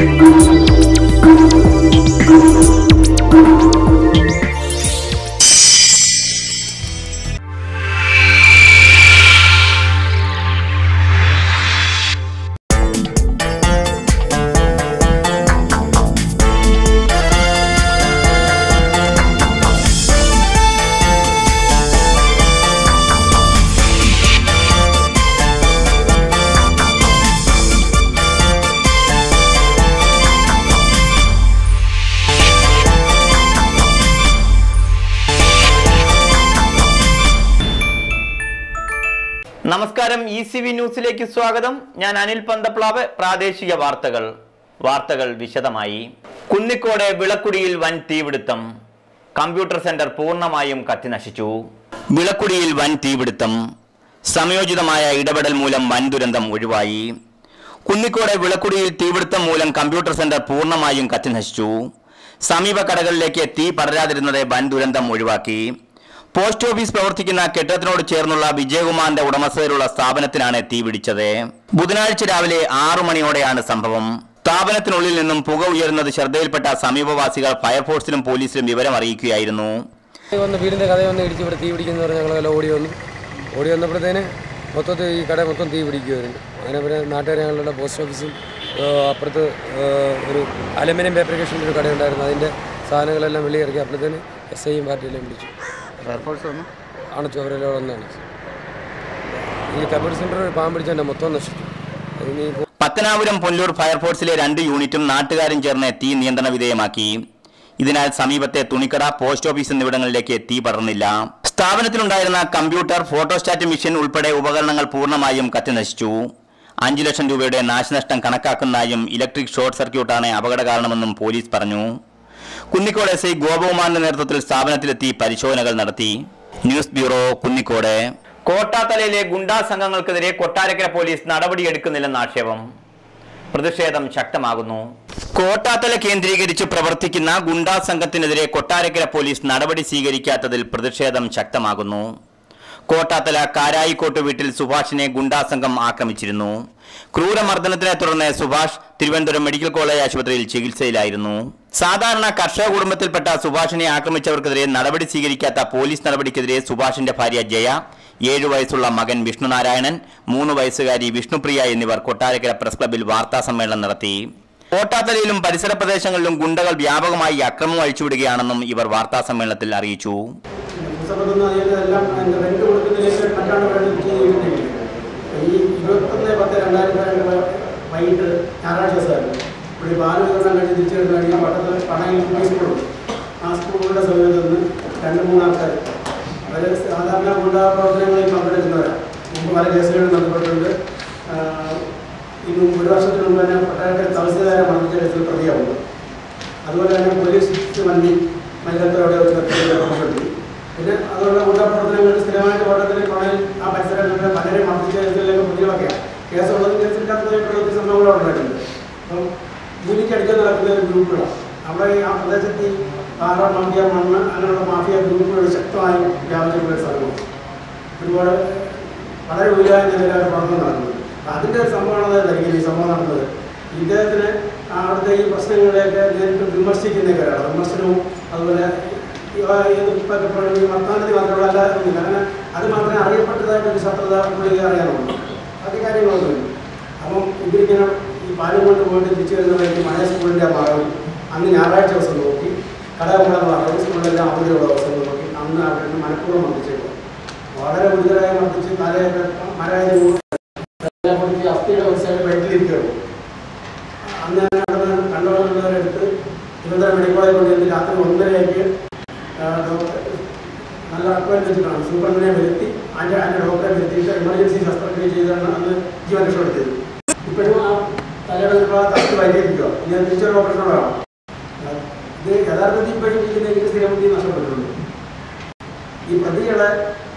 നമസ്കാരം E C V ന്യൂസിലേക്ക് സ്വാഗതം ഞാൻ അനിൽ പന്തപ്ലാവ് പ്രാദേശിക വാർത്തകൾ വാർത്തകൾ വിശദമായി കുന്നിക്കോട് വിളക്കുടിയിൽ വൻ തീപിടുത്തം കമ്പ്യൂട്ടർ സെന്റർ പൂർണ്ണമായും കത്തിനശിച്ചു വിളക്കുടിയിൽ വൻ തീപിടുത്തം സമയോചിതമായ ഇടപെടൽ മൂലം വൻ ദുരന്തം ഒഴിവായി കുന്നിക്കോട് വിളക്കുടിയിൽ തീപിടുത്തം മൂലം കമ്പ്യൂട്ടർ സെന്റർ പൂർണ്ണമായും കത്തിനശിച്ചു സമീപ കടകളിലേക്ക് തീ പടരാതിരുന്നത് വൻ ദുരന്തം ഒഴിവാക്കി പോസ്റ്റ് ഓഫീസ് പ്രവർത്തിക്കുന്ന കെട്ടിടത്തിനോട് ചേർന്നുള്ള വിജയകുമാറിന്റെ ഉടമസ്ഥതയിലുള്ള സ്ഥാപനത്തിനാണ് തീ പിടിച്ചത് ബുധനാഴ്ച രാവിലെ ആറു മണിയോടെയാണ് സംഭവം സ്ഥാപനത്തിനുള്ളിൽ നിന്നും പുക ഉയരുന്നത് ശ്രദ്ധയിൽപ്പെട്ട സമീപവാസികൾ ഫയർഫോഴ്സിലും പോലീസിലും വിവരം അറിയിക്കുകയായിരുന്നു വന്ന് വീടിൻ്റെ കഥ വന്ന് ഇടിച്ച് ഇവിടെ തീ പിടിക്കുന്ന പറഞ്ഞ് ഞങ്ങളെല്ലാം ഓടി വന്നു ഓടി വന്നപ്പോഴത്തേന് മൊത്തത്തിൽ ഈ കട മൊത്തം തീ പിടിക്കുമായിരുന്നു അങ്ങനെ പിന്നെ നാട്ടുകാർ ഞങ്ങളുടെ പോസ്റ്റ് ഓഫീസും ആ, അപ്പുറത്ത് ആ, ഒരു അലുമിനിയം ഫാബ്രിക്കേഷൻ്റെ ഒരു കടയുണ്ടായിരുന്നു അതിൻ്റെ സാധനങ്ങളെല്ലാം വെളി ഇറക്കി അപ്പോഴത്തേന് എസ് ഐയും പാർട്ടിയെല്ലാം പിടിച്ചു ഫയർഫോഴ്സ് വന്നു അണച്ചു അവരെല്ലാം ഒന്നാണ് ഈ കമ്പ്യൂട്ടർ സെൻറ്റർ പാമ്പ് പിടിച്ചതിൻ്റെ മൊത്തം നശിച്ചു അതിന് ഈ പത്തനാപുരം പൊല്ലൂർ ഫയർഫോഴ്സിലെ രണ്ട് യൂണിറ്റും നാട്ടുകാരും ചേർന്ന് തീ നിയന്ത്രണ വിധേയമാക്കി ഇതിനാൽ സമീപത്തെ തുണിക്കട പോസ്റ്റ് ഓഫീസ് എന്നിവിടങ്ങളിലേക്ക് തീ പടർന്നില്ല സ്ഥാപനത്തിലുണ്ടായിരുന്ന കമ്പ്യൂട്ടർ ഫോട്ടോസ്റ്റാറ്റ് മെഷീൻ ഉൾപ്പെടെ ഉപകരണങ്ങൾ പൂർണ്ണമായും കത്തിനശിച്ചു അഞ്ചു ലക്ഷം രൂപയുടെ നാശനഷ്ടം കണക്കാക്കുന്നതായും ഇലക്ട്രിക് ഷോർട്ട് സർക്യൂട്ടാണ് അപകട കാരണമെന്നും പോലീസ് പറഞ്ഞു കുന്നിക്കോട് എസ് ഐ ഗോപകുമാറിന്റെ നേതൃത്വത്തിൽ സ്ഥാപനത്തിലെത്തി പരിശോധനകൾ നടത്തി ന്യൂസ് ബ്യൂറോ കുന്നിക്കോട് കോട്ടാത്തലയിലെ ഗുണ്ടാ സംഘങ്ങൾക്കെതിരെ കൊട്ടാരക്കര പോലീസ് നടപടിയെടുക്കുന്നില്ലെന്ന് ആക്ഷേപം പ്രതിഷേധം ശക്തമാകുന്നു കോട്ടാത്തല കേന്ദ്രീകരിച്ച് പ്രവർത്തിക്കുന്ന ഗുണ്ടാ സംഘത്തിനെതിരെ കൊട്ടാരക്കര പോലീസ് നടപടി സ്വീകരിക്കാത്തതിൽ പ്രതിഷേധം ശക്തമാകുന്നു കോട്ടാത്തല കാരായിക്കോട്ട് വീട്ടിൽ സുഭാഷിനെ ഗുണ്ടാ സംഘം ആക്രമിച്ചിരുന്നു ക്രൂരമർദ്ദനത്തിനെ തുടർന്ന് സുഭാഷ് തിരുവനന്തപുരം മെഡിക്കൽ കോളേജ് ആശുപത്രിയിൽ ചികിത്സയിലായിരുന്നു സാധാരണ കർഷക കുടുംബത്തിൽപ്പെട്ട സുഭാഷിനെ ആക്രമിച്ചവർക്കെതിരെ നടപടി സ്വീകരിക്കാത്ത പോലീസ് നടപടിക്കെതിരെ സുഭാഷിന്റെ ഭാര്യ ജയ ഏഴു വയസ്സുള്ള മകൻ വിഷ്ണുനാരായണൻ മൂന്ന് വയസ്സുകാരി വിഷ്ണുപ്രിയ എന്നിവർ കൊട്ടാരക്കര പ്രസ് ക്ലബിൽ വാർത്താ സമ്മേളനം നടത്തി കോട്ടാത്തലയിലും പരിസര പ്രദേശങ്ങളിലും ഗുണ്ടകൾ വ്യാപകമായി അക്രമം അഴിച്ചുവിടുകയാണെന്നും ഇവർ വാർത്താ സമ്മേളനത്തിൽ അറിയിച്ചു സംബന്ധം എല്ലാം അതിൻ്റെ റെന്റ് കൊടുക്കുന്നതിലേക്ക് മറ്റാണ് ഇവിടെ ചെയ്തിട്ടുണ്ടെങ്കിൽ ഈ ഇരുപത്തൊന്ന് പത്ത് രണ്ടായിരത്തി പതിനെട്ട് വൈകിട്ട് ഞായറാഴ്ച ദിവസമായിരുന്നു ഇവിടെ ബാല വിതരണം കഴിഞ്ഞ് തിരിച്ചു കഴിഞ്ഞാൽ പട്ടത്തിൽ പണയിൽ പോയി സ്കൂളുണ്ട് ആ സ്കൂളുകളുടെ സമയത്ത് നിന്ന് രണ്ട് മൂന്ന് ആൾക്കാർ അവർ സാധാരണ ഗുണ്ടാ പ്രവർത്തനങ്ങളിൽ പങ്കെടുക്കുന്നവരാണ് മുമ്പ് പല കേസുകളിൽ ബന്ധപ്പെട്ടിട്ടുണ്ട് ആഹ് ഇന്ന് ഒരു വർഷത്തിന് മുമ്പ് തന്നെ പട്ടാളത്തിൽ തഹസിൽദാരെ മർദ്ദിച്ച കേസിൽ പ്രതിയാവുന്നു അതുപോലെ തന്നെ പോലീസ് വണ്ടി മൈലത്തോടെ വെച്ച് നടത്തി പിന്നെ അതുള്ള ഗുണ്ടപ്രവർത്തനങ്ങൾ സ്ഥിരമായിട്ട് ഓട്ടത്തിൽ കോണയിൽ ആ പരിസരങ്ങളിലെ പലരും മർദ്ദിച്ച കേസുകളിലേക്ക് പ്രതികളൊക്കെയാണ് കേസുള്ളത് കേസില്ലാത്തതായിട്ട് ഒത്തിരി സംഭവങ്ങൾ ഉണ്ടായിട്ടുണ്ട് അപ്പം ജോലിക്ക് അടിക്കാൻ നടക്കുന്ന ഒരു ഗ്രൂപ്പുകളാണ് അവിടെ ഈ ആ പ്രദേശത്ത് ഈ പാറ മാഫിയ മണ്ണ് അങ്ങനെയുള്ള മാഫിയ ഗ്രൂപ്പുകൾ ശക്തമായി വ്യാപിച്ചിട്ടുള്ള ഒരു സ്ഥലമാണ് ഒരുപാട് വളരെ ഉയരായ നിലയിലാണ് പഠനം നടക്കുന്നത് അപ്പൊ അതിൻ്റെ ഒരു സംഭവമാണ് ധരിക്കുന്നത് ഈ സംഭവം നടന്നത് ഇദ്ദേഹത്തിന് അവിടുത്തെ ഈ പ്രശ്നങ്ങളെയൊക്കെ നേരിട്ട് വിമർശിക്കുന്നവരാണ് വിമർശനവും അതുപോലെ ഇവ ഏത് ഇപ്പൊക്കെ പറയുന്നത് ഈ വർത്തമാനത്തിൽ മാത്രമുള്ള അല്ലാതൊന്നുമില്ല അങ്ങനെ അത് മാത്രമേ അറിയപ്പെട്ടതായിട്ടൊരു ശത്രുത പുള്ളിക്ക് അറിയാനുള്ളൂ ബാക്കി കാര്യങ്ങളൊന്നുമില്ല അപ്പം ഇതിരിങ്ങനെ ഈ പാലും കൊണ്ട് പോയിട്ട് തിരിച്ചു വരുന്ന വഴിക്ക് മഴ സ്കൂളിൻ്റെ ആ ഭാഗം അന്ന് ഞായറാഴ്ച ദിവസം നോക്കി കടകമ്പളം ഭാഗം സ്കൂളിലെല്ലാം അവധിയുള്ള ദിവസം നോക്കി അന്ന് അവിടെ നിന്ന് മനഃപൂർവ്വം മർദ്ദിച്ചേക്കും വളരെ ഗുരുതരമായി മർദ്ദിച്ച് തലയൊക്കെ മരകാരി പൊടിച്ച് അസ്ഥിയുടെ ഒരു സൈഡ് ബെഡിലിരിക്കുകയുള്ളൂ അന്ന് തന്നെ അവിടെ കണ്ടുകൊള്ളുന്നവരെടുത്ത് തിരുവനന്തപുരം മെഡിക്കൽ കോളേജ് കൊണ്ടുവന്ന് രാത്രി ഒന്നരയ്ക്ക് ആ, ഡോക്ടർ നല്ല അക്വയർ വെച്ചിട്ടാണ് സൂപ്രണ്ടിനെ വരുത്തി അതിൻ്റെ അതിൻ്റെ ഡോക്ടറെ വരുത്തിയിട്ട് എമർജൻസി ശസ്ത്രക്രിയ ചെയ്താണ് അന്ന് ജീവൻ രക്ഷപ്പെടുത്തിയത് ഇപ്പോഴും ആ തലയുടെ ഒരു ഭാഗത്ത് അസ്ഥി വൈകിയിരിക്കുക ഇനി അത് തിരിച്ചൊരു ഓപ്പറേഷനോടാണ് ഇത് യഥാർത്ഥത്തിൽ ഇപ്പോഴും ഇതിൻ്റെ എനിക്ക് സ്ഥിരബുദ്ധി നഷ്ടപ്പെട്ടിട്ടുണ്ട് ഈ പ്രതികളെ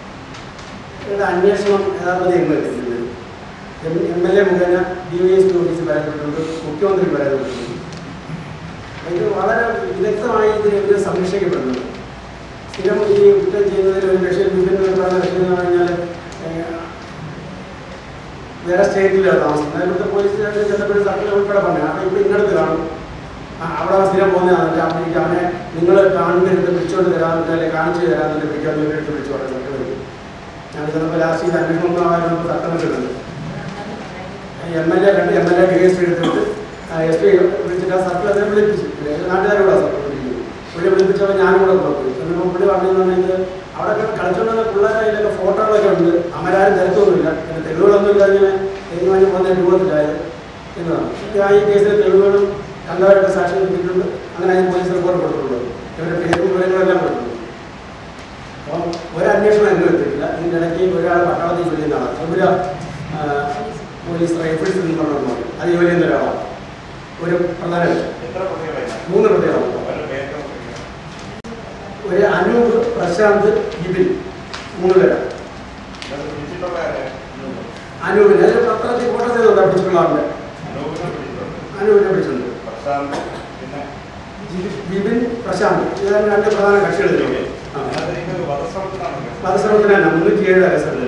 യുടെ അന്വേഷണം യഥാർത്ഥത്തിൽ എങ്ങ് എത്തിയിട്ടുണ്ട് എം എൽ എ മുഖേന ഡി വൈ എസ് പി ഓഫീസിൽ പരാതിപ്പെട്ടിട്ടുണ്ട് മുഖ്യമന്ത്രി പരാതിപ്പെട്ടിട്ടുണ്ട് ഇത് വളരെ വിദഗ്ധമായി ഇതിനെതിരെ സംരക്ഷിക്കപ്പെടുന്നുണ്ട് സ്ഥിരം ഈ കുറ്റം ചെയ്യുന്നതിൽ ഒരു ലക്ഷ്യം വിഭിന്ന കക്ഷിയെന്ന് പറഞ്ഞു കഴിഞ്ഞാൽ വേറെ സ്റ്റേറ്റിലാണ് താമസിക്കുന്നത് ഇവിടുത്തെ പോലീസ് സ്റ്റേഷനിൽ ചെന്നപ്പോഴും സർക്കിൾ ഉൾപ്പെടെ പറഞ്ഞു അപ്പോൾ ഇവിടെ ഇന്നടത്ത് കാണും ആ, അവിടെ സ്ഥിരം പോകുന്നതാണ് അപ്പോഴേക്ക് അവനെ നിങ്ങൾ കാണുന്നിടത്ത് പിടിച്ചോണ്ട് തരാമെന്ന് അല്ലെങ്കിൽ കാണിച്ചു തരാമെന്ന് പിടിക്കാൻ എടുത്ത് വിളിച്ചു പറഞ്ഞു സർക്കിൾ ഞങ്ങൾ ചിലപ്പോൾ ലാസ്റ്റ് ഇത് അന്വേഷണം ആകുമ്പോൾ സർക്കിൾ കിട്ടുന്നത് എം എൽ എ കണ്ട് M L A D S P എടുത്തിട്ട് എസ് പി വിളിച്ചിട്ട് ആ സർക്കിൾ അതിനെ വിളിപ്പിച്ചു നാട്ടുകാരോട് സർക്കിൾ വിളിക്കുന്നു പുള്ളി വിളിപ്പിച്ചപ്പോൾ ഞാനും കൂടെ നോക്കി എന്നിട്ട് പുള്ളി പറഞ്ഞതെന്ന് പറഞ്ഞാൽ അവിടെ കളിച്ചുകൊണ്ടുവന്ന പിള്ളേരുടെ കയ്യിലൊക്കെ ഫോട്ടോകളൊക്കെ ഉണ്ട് അമരാരും തിരക്കൊന്നുമില്ല പിന്നെ തെളിവുകളൊന്നും ഇല്ല ഇങ്ങനെ തീരുമാനം പോകുന്ന രൂപത്തിലായത് എന്നതാണ് ഞാൻ ഈ കേസിലെ തെളിവുകളും കണ്ടവരുടെ സാക്ഷ്യം കിട്ടിയിട്ടുണ്ട് അങ്ങനെ അതിന് പോലീസ് റിപ്പോർട്ട് കൊടുത്തിട്ടുണ്ട് ഇവരുടെ പേരും വിവരങ്ങളെല്ലാം കൊടുത്തിട്ടുണ്ട് അപ്പം ഒരു അന്വേഷണം എന്നും എത്തിയിട്ടില്ല ഇതിൻ്റെ ഇടയ്ക്ക് ഒരാൾ പട്ടാളത്തിൽ ജോലി ചെയ്യുന്നതാണ് ത്രിപുര ആ, പോലീസ് റൈഫിൾസ് എന്ന് പറഞ്ഞു അത് ജോലി ചെയ്യുന്ന ഒരാളാണ് ഒരു പ്രധാന കക്ഷി. മൂന്ന് പ്രതികളാണ് ഒരു അനൂപ് പ്രശാന്ത് ബിപിൻ മൂന്ന് പേരാണ് അനൂപിന് അതിൽ പത്രത്തിൽ ഫോട്ടോ ചെയ്തുണ്ട് പിടിച്ചിട്ടുള്ളവരുടെ അനൂപിനെ പിടിച്ചിട്ടുണ്ട് ജി- ബിപിൻ പ്രശാന്ത് ഇതാണ് രണ്ട് പ്രധാന കക്ഷികൾ ഇതിലുള്ളത്. ആ. വധശ്രമത്തിന് തന്നെ മുന്നൂറ്റി ഏഴ് കേസുകൾ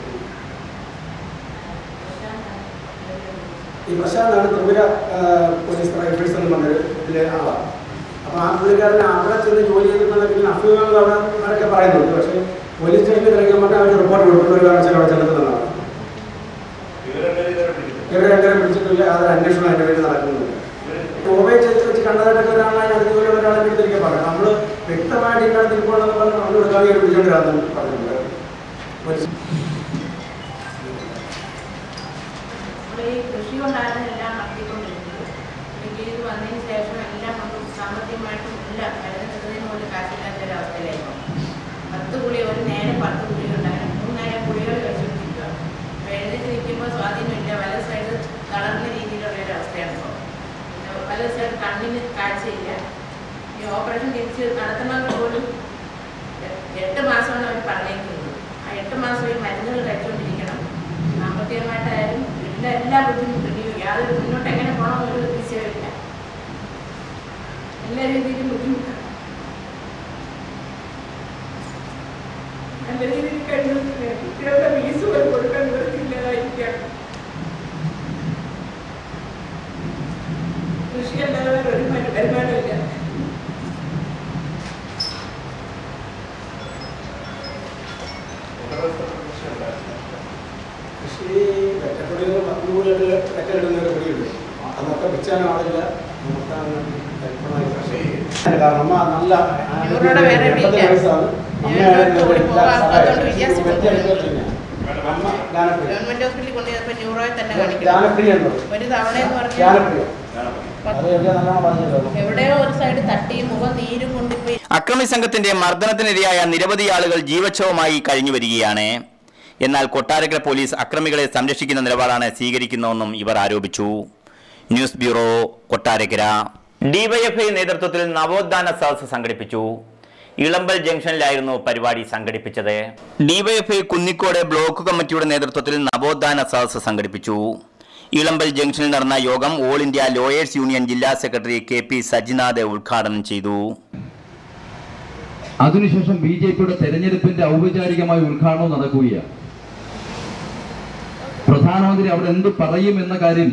ഈ പ്രശാന്താണ് ത്രിപുര ആ, പോലീസ് റൈഫിൾസ് എന്ന് പറഞ്ഞൊരു ഇതിലെ ആളാണ് അപ്പോൾ ആ പുള്ളിക്കാരനെ അവിടെ ചെന്ന് ജോലി ചെയ്തിട്ടുണ്ടെങ്കിൽ അസുഖങ്ങൾ അവിടെ അവരൊക്കെ പറയുന്നുണ്ട് പക്ഷേ പോലീസ് സ്റ്റേഷനിൽ തിരക്കാൻ പറഞ്ഞാൽ അവർ റിപ്പോർട്ട് കൊടുക്കുന്ന ഒരു കാരണവശാലും അവിടെ ചെലുത്തുന്നതാണ് ഇവരെ രണ്ടുപേരും പിടിച്ചിട്ടില്ല അതൊരു അന്വേഷണം അതിന് വേണ്ടി നടക്കുന്നുണ്ട് ഗോവയെ ചെയ്ത് വെച്ച് കണ്ടതായിട്ടൊക്കെ ഒരാളാണ് അതുപോലെ ഒരാളെ എടുത്തിരിക്കാൻ പറഞ്ഞു നമ്മൾ വ്യക്തമായിട്ട് ഇതിനകത്ത് ഇരിക്കണമെന്ന് പറഞ്ഞ് പറഞ്ഞു കൊടുക്കാതെ ഒരു പിടിച്ചോണ്ടിരാന്ന് പറഞ്ഞിട്ടുണ്ട് പോലീസ് ഇവിടെ ഈ കൃഷി കൊണ്ടാണ് എല്ലാം നടത്തിക്കൊണ്ടിരുന്നത് എനിക്ക് ഇത് വന്നതിന് ശേഷം എല്ലാം നമുക്ക് സാമ്പത്തികമായിട്ടും എല്ലാം മരുന്ന് പോലും കാശില്ലാത്ത ഒരു അവസ്ഥയിലായിരുന്നു പത്ത് കുളി ഒരു നേരം പത്ത് കുളി ഉണ്ടായിരുന്നു മൂന്നേരം കുളികൾ കഴിച്ചുകൊണ്ടിരിക്കുക അപ്പോൾ എഴുന്നേറ്റ് നിൽക്കുമ്പോൾ സ്വാധീനമില്ല വല സൈഡ് തളർന്ന രീതിയിലുള്ള ഒരു അവസ്ഥയാണ് ഇപ്പോൾ പിന്നെ വല സൈഡ് കണ്ണിന് കാഴ്ചയില്ല ഈ ഓപ്പറേഷൻ തിരിച്ച് നടത്തണമെങ്കിൽ പോലും എ- എട്ട് മാസമാണ് അവർ പറഞ്ഞേക്കുന്നത് ആ എട്ട് മാസം ഈ മരുന്നുകൾ കഴിച്ചുകൊണ്ടിരിക്കണം സാമ്പത്തികമായിട്ടായാലും എല്ലാ എല്ലാ ബുദ്ധിമുട്ടും ഈ യാതൊരു മുന്നോട്ട് എങ്ങനെ പോകണം ഒരു നിശ്ചയമില്ല എല്ലാ രീതിയിലും ബുദ്ധിമുട്ടാണ് നല്ല രീതിയിൽ കഴിഞ്ഞു കുട്ടികളുടെ ഫീസ് പോലും കൊടുക്കാൻ നിവർത്തിയില്ലാതായിരിക്കുകയാണ് കൃഷിയല്ലാതെ വേറെ ഒരു മരു- വരുമാനമില്ല കൃഷി വെറ്റക്കൊടികൾ പത്തുകൂടിയിട്ട് വെക്കലിടുന്ന ഒരു പൊടിയുണ്ട് അതൊക്കെ വെച്ചാലും ആളില്ല നമുക്ക് അങ്ങ് കൽപ്പനമായി കൃഷി കാരണം അമ്മ നല്ല ഇവരുടെ വേറെ എൺപത് എവിടെയില്ല. വയസ്സാണ് ഇവരുടെ അമ്മയാണ് ജോലി എല്ലാ പോകാൻ സഹായിച്ചത്. അതുകൊണ്ട് വിചാരിച്ചു വെറ്റി എടുത്തിട്ടില്ല. അമ്മ ജ്ഞാനപ്രിയ ഗവൺമെന്റ് ഹോസ്പിറ്റലിൽ കൊണ്ടുപോയപ്പോൾ ന്യൂറോയെ തന്നെ കാണിക്കണം ജ്ഞാനപ്രിയ എന്ന് പറയും ഒരു തവണ എന്ന് പറഞ്ഞാൽ ജ്ഞാനപ്രിയ അത് എവിടെയാ നല്ലോണം പറഞ്ഞല്ലോ എവിടെയോ ഒരു സൈഡ് തട്ടി മുഖം നീരും കൊണ്ടിപ്പോയി അക്രമി സംഘത്തിന്റെ മർദ്ദനത്തിനിരയായ നിരവധി ആളുകൾ ജീവച്ഛവമായി കഴിഞ്ഞു വരികയാണ് എന്നാൽ കൊട്ടാരക്കര പോലീസ് അക്രമികളെ സംരക്ഷിക്കുന്ന നിലപാടാണ് സ്വീകരിക്കുന്നതെന്നും ഇവർ ആരോപിച്ചു ന്യൂസ് ബ്യൂറോ കൊട്ടാരക്കര ഡിവൈഎഫ്ഐ നേതൃത്വത്തിൽ നവോത്ഥാന സദസ് സംഘടിപ്പിച്ചു ഇളമ്പൽ ജംഗ്ഷനിലായിരുന്നു പരിപാടി സംഘടിപ്പിച്ചത് ഡിവൈഎഫ്ഐ കുന്നിക്കോട് ബ്ലോക്ക് കമ്മിറ്റിയുടെ നേതൃത്വത്തിൽ നവോത്ഥാന സദസ് സംഘടിപ്പിച്ചു ഇളമ്പൽ ജംഗ്ഷനിൽ നടന്ന യോഗം ഓൾ ഇന്ത്യ ലോയേഴ്സ് യൂണിയൻ ജില്ലാ സെക്രട്ടറി കെ പി സജിനാഥ് ഉദ്ഘാടനം ചെയ്തു അതിനുശേഷം ബി ജെ പിയുടെ തെരഞ്ഞെടുപ്പിന്റെ ഔപചാരികമായ ഉദ്ഘാടനം നടക്കുകയാണ് പ്രധാനമന്ത്രി അവിടെ എന്ത് പറയും എന്ന കാര്യം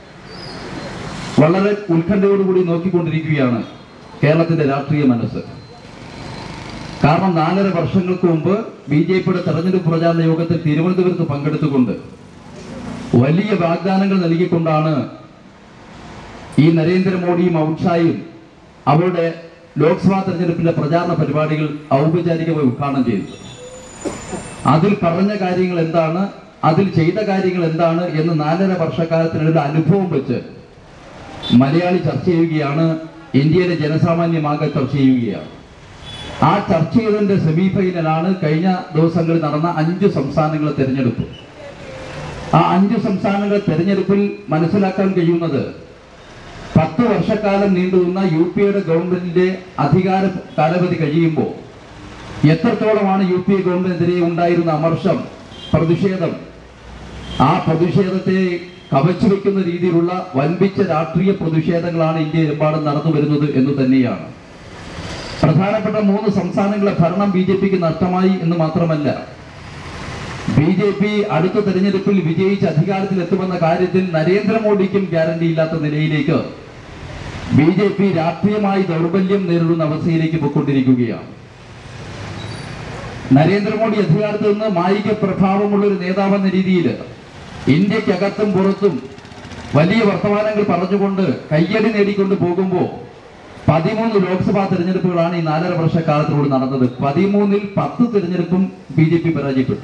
വളരെ ഉത്കണ്ഠയോടുകൂടി നോക്കിക്കൊണ്ടിരിക്കുകയാണ് കേരളത്തിന്റെ രാഷ്ട്രീയ മനസ്സ് കാരണം നാലര വർഷങ്ങൾക്ക് മുമ്പ് ബി ജെ പിയുടെ തെരഞ്ഞെടുപ്പ് പ്രചാരണ യോഗത്തിൽ തിരുവനന്തപുരത്ത് പങ്കെടുത്തുകൊണ്ട് വലിയ വാഗ്ദാനങ്ങൾ നൽകിക്കൊണ്ടാണ് ഈ നരേന്ദ്രമോദിയും അമിത്ഷായും അവരുടെ ലോക്സഭാ തെരഞ്ഞെടുപ്പിന്റെ പ്രചാരണ പരിപാടികൾ ഔപചാരികമായി ഉദ്ഘാടനം ചെയ്തു അതിൽ പറഞ്ഞ കാര്യങ്ങൾ എന്താണ് അതിൽ ചെയ്ത കാര്യങ്ങൾ എന്താണ് എന്ന് നാലര വർഷക്കാലത്തിനിടെ അനുഭവം വെച്ച് മലയാളി ചർച്ച ചെയ്യുകയാണ് ഇന്ത്യയിലെ ജനസാമാന്യമാകെ ചർച്ച ചെയ്യുകയാണ് ആ ചർച്ച ചെയ്തതിന്റെ സെമി ഫൈനലാണ് കഴിഞ്ഞ ദിവസങ്ങളിൽ നടന്ന അഞ്ച് സംസ്ഥാനങ്ങളെ തെരഞ്ഞെടുപ്പ് ആ അഞ്ച് സംസ്ഥാനങ്ങളെ തെരഞ്ഞെടുപ്പിൽ മനസ്സിലാക്കാൻ കഴിയുന്നത് പത്ത് വർഷക്കാലം നീണ്ടുനിന്ന യു പി എയുടെ ഗവൺമെന്റിന്റെ അധികാര കാലാവധി കഴിയുമ്പോൾ എത്രത്തോളമാണ് യു പി എ ഗവൺമെന്റിനെതിരെ ഉണ്ടായിരുന്ന അമർഷം പ്രതിഷേധം ആ പ്രതിഷേധത്തെ കവച്ചു വെക്കുന്ന രീതിയിലുള്ള വൻപിച്ച രാഷ്ട്രീയ പ്രതിഷേധങ്ങളാണ് ഇന്ത്യയിലെമ്പാടും നടന്നു വരുന്നത് എന്ന് തന്നെയാണ് പ്രധാനപ്പെട്ട മൂന്ന് സംസ്ഥാനങ്ങളെ ഭരണം ബി ജെ പിക്ക് നഷ്ടമായി എന്ന് മാത്രമല്ല ബി ജെ പി അടുത്ത തെരഞ്ഞെടുപ്പിൽ വിജയിച്ച് അധികാരത്തിലെത്തുമെന്ന കാര്യത്തിൽ നരേന്ദ്രമോദിക്കും ഗ്യാരണ്ടി ഇല്ലാത്ത നിലയിലേക്ക് ബി ജെ പി രാഷ്ട്രീയമായി ദൗർബല്യം നേരിടുന്ന അവസ്ഥയിലേക്ക് പോയിക്കൊണ്ടിരിക്കുകയാണ് നരേന്ദ്രമോദി അധികാരത്തിൽ നിന്ന് മായിക പ്രഭാവമുള്ള ഒരു നേതാവെന്ന രീതിയിൽ ഇന്ത്യക്കകത്തും പുറത്തും വലിയ വർത്തമാനങ്ങൾ പറഞ്ഞുകൊണ്ട് കയ്യടി നേടിക്കൊണ്ട് പോകുമ്പോൾ പതിമൂന്ന് ലോക്സഭാ തെരഞ്ഞെടുപ്പുകളാണ് ഈ നാലര വർഷക്കാലത്തിലൂടെ നടന്നത് പതിമൂന്നിൽ പത്ത് തെരഞ്ഞെടുപ്പും ബി ജെ പി പരാജയപ്പെട്ടു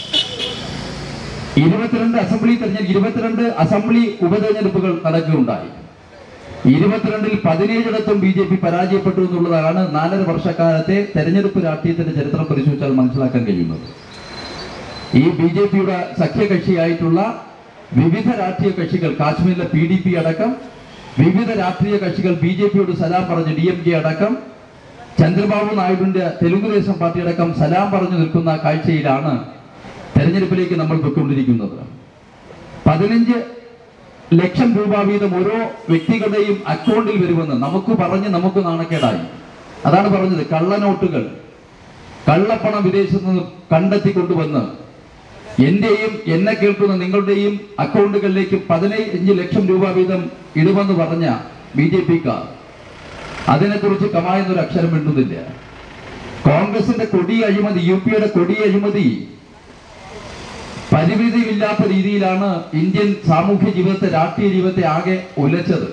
ഇരുപത്തിരണ്ട് അസംബ്ലി തെരഞ്ഞെടുപ്പ് ഇരുപത്തിരണ്ട് അസംബ്ലി ഉപതെരഞ്ഞെടുപ്പുകൾ നടക്കുകയുണ്ടായി ഇരുപത്തിരണ്ടിൽ പതിനേഴിടത്തും ബി ജെ പി പരാജയപ്പെട്ടു എന്നുള്ളതാണ് നാലര വർഷക്കാലത്തെ തെരഞ്ഞെടുപ്പ് രാഷ്ട്രീയത്തിന്റെ ചരിത്രം പരിശോധിച്ചാൽ മനസ്സിലാക്കാൻ കഴിയുന്നത് ഈ ബി ജെ പിയുടെ സഖ്യകക്ഷിയായിട്ടുള്ള വിവിധ രാഷ്ട്രീയ കക്ഷികൾ കാശ്മീരിലെ പി ഡി പി അടക്കം വിവിധ രാഷ്ട്രീയ കക്ഷികൾ ബി ജെ പിയോട് സലാം പറഞ്ഞ് ഡി എം കെ അടക്കം ചന്ദ്രബാബു നായിഡുവിന്റെ തെലുങ്കുദേശം പാർട്ടി അടക്കം സലാം പറഞ്ഞു നിൽക്കുന്ന കാഴ്ചയിലാണ് തെരഞ്ഞെടുപ്പിലേക്ക് നമ്മൾ പൊയ്ക്കൊണ്ടിരിക്കുന്നത് പതിനഞ്ച് ലക്ഷം രൂപ വീതം ഓരോ വ്യക്തികളുടെയും അക്കൗണ്ടിൽ വരുമെന്ന് നമുക്ക് പറഞ്ഞ് നമുക്ക് നാണക്കേടായി അതാണ് പറഞ്ഞത് കള്ളനോട്ടുകൾ കള്ളപ്പണം വിദേശത്ത് നിന്ന് കണ്ടെത്തി കൊണ്ടുവന്ന് എന്റെയും എന്നെ കേൾക്കുന്ന നിങ്ങളുടെയും അക്കൗണ്ടുകളിലേക്ക് പതിനഞ്ച് ലക്ഷം രൂപ വീതം ഇടുമെന്ന് പറഞ്ഞ ബി ജെ പിക്കാർ അതിനെക്കുറിച്ച് കമായെന്നൊരു അക്ഷരം മിണ്ടുന്നില്ല കോൺഗ്രസിന്റെ കൊടി അഴിമതി യു പിയുടെ കൊടി അഴിമതി പരിമിതിയില്ലാത്ത രീതിയിലാണ് ഇന്ത്യൻ സാമൂഹ്യ ജീവിതത്തെ രാഷ്ട്രീയ ജീവിതത്തെ ആകെ ഉലച്ചത്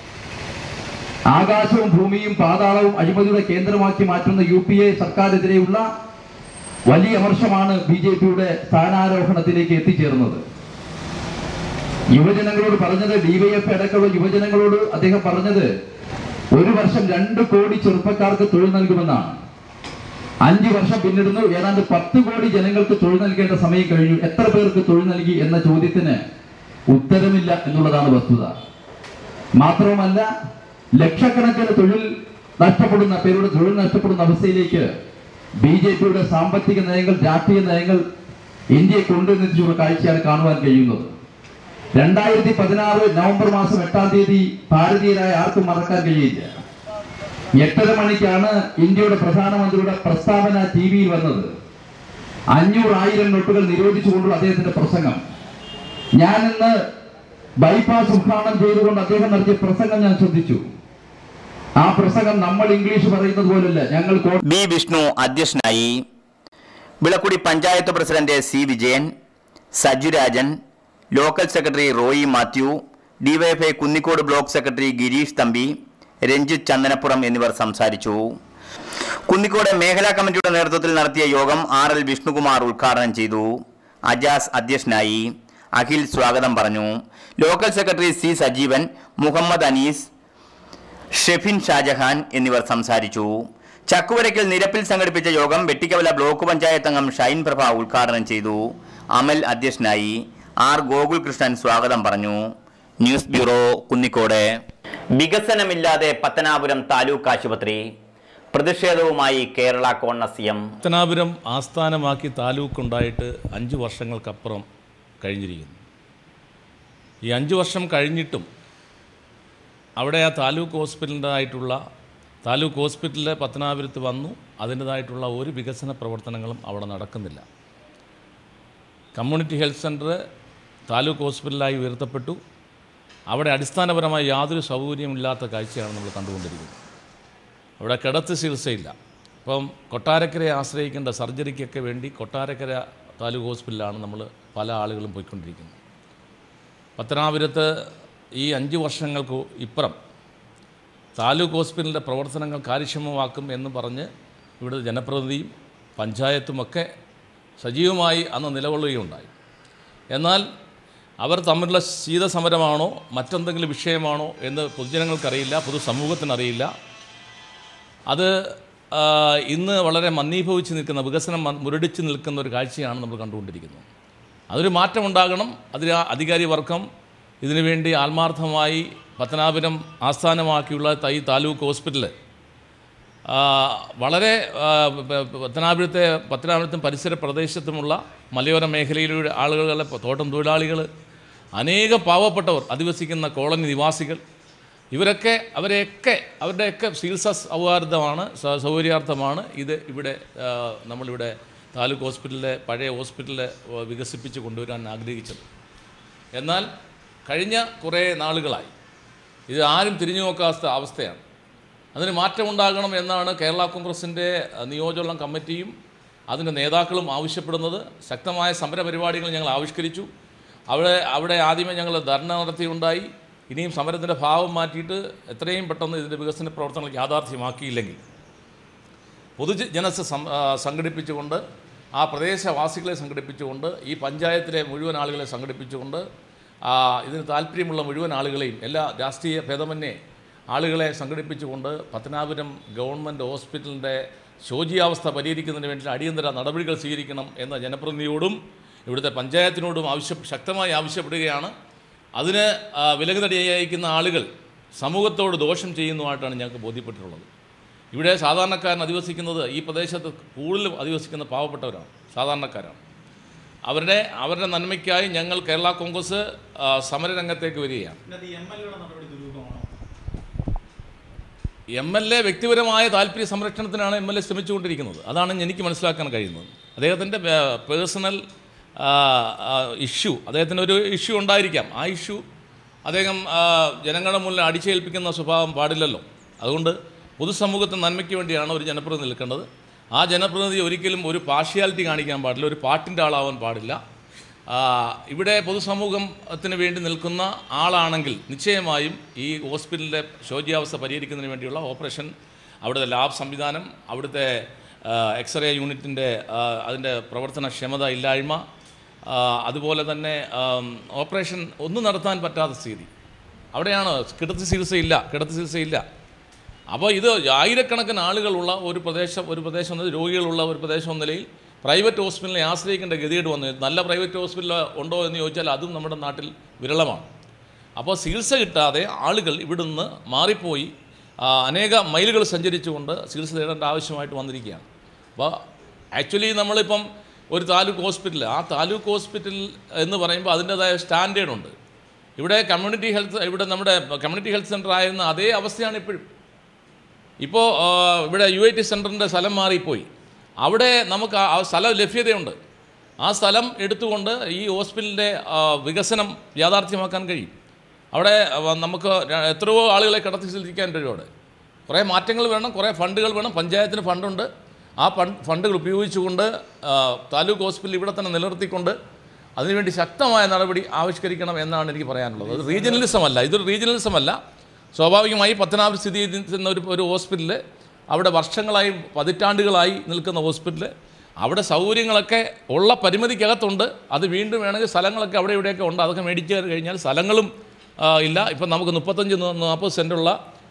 ആകാശവും ഭൂമിയും പാതാളവും അഴിമതിയുടെ കേന്ദ്രമാക്കി മാറ്റുന്ന യു പി എ സർക്കാരെതിരെയുള്ള വലിയ അമർഷമാണ് ബി ജെ പിയുടെ സ്ഥാനാരോഹണത്തിലേക്ക് എത്തിച്ചേർന്നത് യുവജനങ്ങളോട് പറഞ്ഞത് ഡിവൈഎഫ് അടക്കമുള്ള യുവജനങ്ങളോട് അദ്ദേഹം പറഞ്ഞത് ഒരു വർഷം രണ്ട് കോടി ചെറുപ്പക്കാർക്ക് തൊഴിൽ നൽകുമെന്നാണ് അഞ്ചു വർഷം പിന്നിടുന്നു ഏതാണ്ട് പത്ത് കോടി ജനങ്ങൾക്ക് തൊഴിൽ നൽകേണ്ട സമയം കഴിഞ്ഞു എത്ര പേർക്ക് തൊഴിൽ നൽകി എന്ന ചോദ്യത്തിന് ഉത്തരമില്ല എന്നുള്ളതാണ് വസ്തുത മാത്രവുമല്ല ലക്ഷക്കണക്കിന് തൊഴിൽ നഷ്ടപ്പെടുന്ന പേരുടെ തൊഴിൽ നഷ്ടപ്പെടുന്ന അവസ്ഥയിലേക്ക് ബി ജെ പിയുടെ സാമ്പത്തിക നയങ്ങൾ രാഷ്ട്രീയ നയങ്ങൾ ഇന്ത്യയെ കൊണ്ടുവന്നിട്ടുള്ള കാഴ്ചയാണ് കാണുവാൻ കഴിയുന്നത് രണ്ടായിരത്തി പതിനാറ് നവംബർ മാസം എട്ടാം തീയതി ഭാരതീയരായ ആർക്കും മറക്കാൻ കഴിയില്ല എട്ടര മണിക്കാണ് ഇന്ത്യയുടെ പ്രധാനമന്ത്രിയുടെ പ്രസ്താവന ടി വിയിൽ വന്നത് അഞ്ഞൂറായിരം നോട്ടുകൾ നിരോധിച്ചുകൊണ്ടുള്ള അദ്ദേഹത്തിന്റെ പ്രസംഗം ഞാൻ ഇന്ന് ബൈപ്പാസ് ഉദ്ഘാടനം ചെയ്തുകൊണ്ട് അദ്ദേഹം നടത്തിയ പ്രസംഗം ഞാൻ ശ്രദ്ധിച്ചു ആ പ്രസംഗം നമ്മൾ ഇംഗ്ലീഷ് പറയുന്നത് പോലല്ല ഞങ്ങൾ കോ- ബി വിഷ്ണു അധ്യക്ഷനായി Vilakkudi panchayat president C Vijayan Sajurajan local secretary Roy Mathew DYFI Kunnicode block secretary Girish Thampi Ranjith Chandanappuram എന്നിവർ സംസാരിച്ചു കുന്നിക്കോട് മേഖലാ കമ്മിറ്റിയുടെ നേതൃത്വത്തിൽ നടത്തിയ യോഗം ആർ എൽ വിഷ്ണുകുമാർ ഉദ്ഘാടനം ചെയ്തു അജാസ് അധ്യക്ഷനായി അഖിൽ സ്വാഗതം പറഞ്ഞു local secretary C Sajeevan Muhammad Anees Shefin Shajahan എന്നിവർ സംസാരിച്ചു ചക്കുവരയ്ക്കൽ നിരപ്പിൽ സംഘടിപ്പിച്ച യോഗം വെട്ടിക്കവല ബ്ലോക്ക് പഞ്ചായത്ത് അംഗം ഷൈൻ പ്രഭ ഉദ്ഘാടനം ചെയ്തു അമൽ അധ്യക്ഷനായി ആർ ഗോകുൽകൃഷ്ണൻ സ്വാഗതം പറഞ്ഞു ന്യൂസ് ബ്യൂറോ കുന്നിക്കോട് വികസനമില്ലാതെ പത്തനാപുരം താലൂക്ക് ആശുപത്രി പ്രതിഷേധവുമായി കേരള കോൺഗ്രസ് എം പത്തനാപുരം ആസ്ഥാനമാക്കി താലൂക്ക് ഉണ്ടായിട്ട് അഞ്ച് വർഷങ്ങൾക്കപ്പുറം കഴിഞ്ഞിരിക്കുന്നു ഈ അഞ്ച് വർഷം കഴിഞ്ഞിട്ടും അവിടെ ആ താലൂക്ക് ഹോസ്പിറ്റലിൻ്റെതായിട്ടുള്ള താലൂക്ക് ഹോസ്പിറ്റലിൽ പത്തനാപുരത്ത് വന്നു അതിൻ്റെതായിട്ടുള്ള ഒരു വികസന പ്രവർത്തനങ്ങളും അവിടെ നടക്കുന്നില്ല കമ്മ്യൂണിറ്റി ഹെൽത്ത് സെൻറ്റർ താലൂക്ക് ഹോസ്പിറ്റലായി ഉയർത്തപ്പെട്ടു അവിടെ അടിസ്ഥാനപരമായി യാതൊരു സൗകര്യമില്ലാത്ത കാഴ്ചയാണ് നമ്മൾ കണ്ടുകൊണ്ടിരിക്കുന്നത് അവിടെ കിടത്ത് ചികിത്സയില്ല ഇപ്പം കൊട്ടാരക്കരയെ ആശ്രയിക്കേണ്ട സർജറിക്കൊക്കെ വേണ്ടി കൊട്ടാരക്കര താലൂക്ക് ഹോസ്പിറ്റലിലാണ് നമ്മൾ പല ആളുകളും പോയിക്കൊണ്ടിരിക്കുന്നത് പത്തനാപുരത്ത് ഈ അഞ്ച് വർഷങ്ങൾക്ക് ഇപ്പുറം താലൂക്ക് ഹോസ്പിറ്റലിൻ്റെ പ്രവർത്തനങ്ങൾ കാര്യക്ഷമമാക്കും എന്ന് പറഞ്ഞ് ഇവിടുത്തെ ജനപ്രതിനിധിയും പഞ്ചായത്തുമൊക്കെ സജീവമായി അന്ന് നിലകൊള്ളുകയുണ്ടായി എന്നാൽ അവർ തമ്മിലുള്ള ശീതസമരമാണോ മറ്റെന്തെങ്കിലും വിഷയമാണോ എന്ന് പൊതുജനങ്ങൾക്കറിയില്ല പൊതുസമൂഹത്തിനറിയില്ല അത് ആ, ഇന്ന് വളരെ മന്ദീഭവിച്ച് നിൽക്കുന്ന വികസനം മ- മുരടിച്ച് നിൽക്കുന്ന ഒരു കാഴ്ചയാണ് നമ്മൾ കണ്ടുകൊണ്ടിരിക്കുന്നത് അതൊരു മാറ്റമുണ്ടാകണം അതിന് അധികാരി വർഗം ഇതിനുവേണ്ടി ആത്മാർത്ഥമായി പത്തനാപുരം ആസ്ഥാനമാക്കിയുള്ള തൈ താലൂക്ക് ഹോസ്പിറ്റൽ ആ, വളരെ ആ, പ- പ- പത്തനാപുരത്തെ പത്തനാപുരത്തും പരിസര പ്രദേശത്തുമുള്ള മലയോര മേഖലയിലൂടെ ആളുകളെ തോട്ടം തൊഴിലാളികൾ അനേക പാവപ്പെട്ടവർ അധിവസിക്കുന്ന കോളനി നിവാസികൾ ഇവരൊക്കെ അവരെയൊക്കെ അവരുടെയൊക്കെ ചികിത്സാ സൗഹാർദ്ദമാണ് സ- സൗകര്യാർത്ഥമാണ് ഇത് ഇവിടെ ആ, നമ്മളിവിടെ താലൂക്ക് ഹോസ്പിറ്റലിലെ പഴയ ഹോസ്പിറ്റലിലെ ഏഹ്, വികസിപ്പിച്ച് കൊണ്ടുവരാൻ ആഗ്രഹിച്ചത് എന്നാൽ കഴിഞ്ഞ കുറേ നാളുകളായി ഇത് ആരും തിരിഞ്ഞു നോക്കാത്ത അവസ്ഥയാണ് അതിന് മാറ്റമുണ്ടാകണം എന്നാണ് കേരള കോൺഗ്രസിൻ്റെ അഹ്, നിയോജകമണ്ഡലം കമ്മിറ്റിയും അതിൻ്റെ നേതാക്കളും ആവശ്യപ്പെടുന്നത് ശക്തമായ സമര പരിപാടികൾ ഞങ്ങൾ ആവിഷ്കരിച്ചു അവിടെ അവിടെ ആദ്യമേ ഞങ്ങൾ ധർണ നടത്തിയുണ്ടായി ഇനിയും സമരത്തിൻ്റെ ഭാവം മാറ്റിയിട്ട് എത്രയും പെട്ടെന്ന് ഇതിൻ്റെ വികസന പ്രവർത്തനങ്ങൾ യാഥാർത്ഥ്യമാക്കിയില്ലെങ്കിൽ പൊതുജനത്തെ സം ആ, സംഘടിപ്പിച്ചുകൊണ്ട് ആ പ്രദേശവാസികളെ സംഘടിപ്പിച്ചുകൊണ്ട് ഈ പഞ്ചായത്തിലെ മുഴുവൻ ആളുകളെ സംഘടിപ്പിച്ചുകൊണ്ട് ആ, ഇതിന് താല്പര്യമുള്ള മുഴുവൻ ആളുകളെയും എല്ലാ രാഷ്ട്രീയ ഭേദമന്യേ ആളുകളെ സംഘടിപ്പിച്ചുകൊണ്ട് പത്തനാപുരം ഗവൺമെൻറ് ഹോസ്പിറ്റലിൻ്റെ ശോചിയാവസ്ഥ പരിഹരിക്കുന്നതിന് വേണ്ടി അടിയന്തര നടപടികൾ സ്വീകരിക്കണം എന്ന ജനപ്രതിനിധിയോടും ഇവിടുത്തെ പഞ്ചായത്തിനോടും ആവശ്യ ശക്തമായി ആവശ്യപ്പെടുകയാണ് അതിന് ആ, വിലങ്ങുതടിയായിരിക്കുന്ന ആളുകൾ സമൂഹത്തോട് ദോഷം ചെയ്യുന്നതുമായിട്ടാണ് ഞങ്ങൾക്ക് ബോധ്യപ്പെട്ടിട്ടുള്ളത് ഇവിടെ സാധാരണക്കാരൻ അധിവസിക്കുന്നത് ഈ പ്രദേശത്ത് കൂടുതലും അധിവസിക്കുന്ന പാവപ്പെട്ടവരാണ് സാധാരണക്കാരാണ് അവരുടെ അവരുടെ നന്മയ്ക്കായി ഞങ്ങൾ കേരള കോൺഗ്രസ് ആ, സമരരംഗത്തേക്ക് വരികയാണ് എം എൽ എ വ്യക്തിപരമായ താല്പര്യ സംരക്ഷണത്തിനാണ് എം എൽ എ ശ്രമിച്ചുകൊണ്ടിരിക്കുന്നത് അതാണ് എനിക്ക് മനസ്സിലാക്കാൻ കഴിയുന്നത് അദ്ദേഹത്തിൻ്റെ പേഴ്സണൽ ഇഷ്യൂ അദ്ദേഹത്തിന് ഒരു ഇഷ്യൂ ഉണ്ടായിരിക്കാം ആ ഇഷ്യൂ അദ്ദേഹം ആ, ജനങ്ങളുടെ മുന്നിൽ അടിച്ചേൽപ്പിക്കുന്ന സ്വഭാവം പാടില്ലല്ലോ അതുകൊണ്ട് പൊതുസമൂഹത്തെ നന്മയ്ക്ക് വേണ്ടിയാണ് ഒരു ജനപ്രതിനിധി നിൽക്കേണ്ടത് ആ ജനപ്രതിനിധി ഒരിക്കലും ഒരു പാർഷ്യാലിറ്റി കാണിക്കാൻ പാടില്ല ഒരു പാട്ടിൻ്റെ ആളാവാൻ പാടില്ല ആ, ഇവിടെ പൊതുസമൂഹത്തിന് വേണ്ടി നിൽക്കുന്ന ആളാണെങ്കിൽ നിശ്ചയമായും ഈ ഹോസ്പിറ്റലിലെ ശോച്യാവസ്ഥ പരിഹരിക്കുന്നതിന് വേണ്ടിയുള്ള ഓപ്പറേഷൻ അവിടുത്തെ ലാബ് സംവിധാനം അവിടുത്തെ എക്സ്റേ യൂണിറ്റിൻ്റെ അതിൻ്റെ പ്രവർത്തനക്ഷമത ഇല്ലായ്മ ആ, അതുപോലെ തന്നെ ആം, ഓപ്പറേഷൻ ഒന്നും നടത്താൻ പറ്റാത്ത സ്ഥിതി അവിടെയാണ് കിടത്തി ചികിത്സയില്ല കിടത്തി ചികിത്സയില്ല അപ്പോൾ ഇത് ആയിരക്കണക്കിന് ആളുകളുള്ള ഒരു പ്രദേശം ഒരു പ്രദേശം എന്നത് രോഗികളുള്ള ഒരു പ്രദേശം എന്ന നിലയിൽ പ്രൈവറ്റ് ഹോസ്പിറ്റലിനെ ആശ്രയിക്കേണ്ട ഗതികേട് വന്നു നല്ല പ്രൈവറ്റ് ഹോസ്പിറ്റൽ ഉണ്ടോ എന്ന് ചോദിച്ചാൽ അതും നമ്മുടെ നാട്ടിൽ വിരളമാണ് അപ്പോൾ ചികിത്സ കിട്ടാതെ ആളുകൾ ഇവിടുന്ന് മാറിപ്പോയി ആ, അനേക മൈലുകൾ സഞ്ചരിച്ചുകൊണ്ട് ചികിത്സ തേടേണ്ട ആവശ്യമായിട്ട് വന്നിരിക്കുകയാണ് അപ്പോൾ ആക്ച്വലി നമ്മളിപ്പം ഒരു താലൂക്ക് ഹോസ്പിറ്റൽ ആ താലൂക്ക് ഹോസ്പിറ്റൽ എന്ന് പറയുമ്പോൾ അതിൻ്റേതായ സ്റ്റാൻഡേർഡ് ഉണ്ട് ഇവിടെ കമ്മ്യൂണിറ്റി ഹെൽത്ത് ഇവിടെ നമ്മുടെ കമ്മ്യൂണിറ്റി ഹെൽത്ത് സെൻ്റർ ആയിരുന്ന അതേ അവസ്ഥയാണ് ഇപ്പോഴും ഇപ്പോൾ ആ, ഇവിടെ യു ഐ ടി സെൻറ്ററിൻ്റെ സ്ഥലം മാറിപ്പോയി അവിടെ നമുക്ക് ആ ആ സ്ഥലം ലഭ്യതയുണ്ട് ആ സ്ഥലം എടുത്തുകൊണ്ട് ഈ ഹോസ്പിറ്റലിൻ്റെ ആ, വികസനം യാഥാർത്ഥ്യമാക്കാൻ കഴിയും അവിടെ ആ, നമുക്ക് ര- എത്രയോ ആളുകളെ കിടത്തി ചികിത്സിക്കാൻ കഴിയും അവിടെ കുറേ മാറ്റങ്ങൾ വേണം കുറേ ഫണ്ടുകൾ വേണം പഞ്ചായത്തിന് ഫണ്ടുണ്ട് ആ ഫണ്ട് ഫണ്ടുകൾ ഉപയോഗിച്ചുകൊണ്ട് ആ, താലൂക്ക് ഹോസ്പിറ്റൽ ഇവിടെ തന്നെ നിലനിർത്തിക്കൊണ്ട് അതിനുവേണ്ടി ശക്തമായ നടപടി ആവിഷ്കരിക്കണം എന്നാണ് എനിക്ക് പറയാനുള്ളത് അത് റീജിയണലിസം അല്ല ഇതൊരു റീജിയണലിസം അല്ല സ്വാഭാവികമായി പത്തനാപുരം സ്ഥിതി ചെയ്യുന്ന ഒരു ഒരു ഹോസ്പിറ്റൽ അവിടെ വർഷങ്ങളായി പതിറ്റാണ്ടുകളായി നിൽക്കുന്ന ഹോസ്പിറ്റൽ അവിടെ സൗകര്യങ്ങളൊക്കെ ഉള്ള പരിമിതിക്കകത്തുണ്ട് അത് വീണ്ടും വേണമെങ്കിൽ സ്ഥലങ്ങളൊക്കെ അവിടെ ഇവിടെയൊക്കെ ഉണ്ട് അതൊക്കെ മേടിച്ച് കഴിഞ്ഞാൽ സ്ഥലങ്ങളും ആ, ഇല്ല ഇപ്പം നമുക്ക് മുപ്പത്തഞ്ച് ന- നാൽപ്പത് സെൻറ്റുള്ള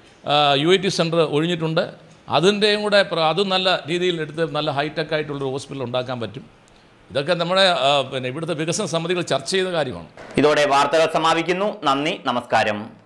യു ഐ ടി സെൻറ്റർ ഒഴിഞ്ഞിട്ടുണ്ട് അതിൻ്റെയും കൂടെ പ്ര- അതും നല്ല രീതിയിൽ എടുത്ത് നല്ല ഹൈടെക് ആയിട്ടുള്ളൊരു ഹോസ്പിറ്റൽ ഉണ്ടാക്കാൻ പറ്റും ഇതൊക്കെ നമ്മുടെ ആ, പിന്നെ ഇവിടുത്തെ വികസന സമിതികൾ ചർച്ച ചെയ്ത കാര്യമാണ് ഇതോടെ വാർത്തകൾ സമാപിക്കുന്നു നന്ദി നമസ്കാരം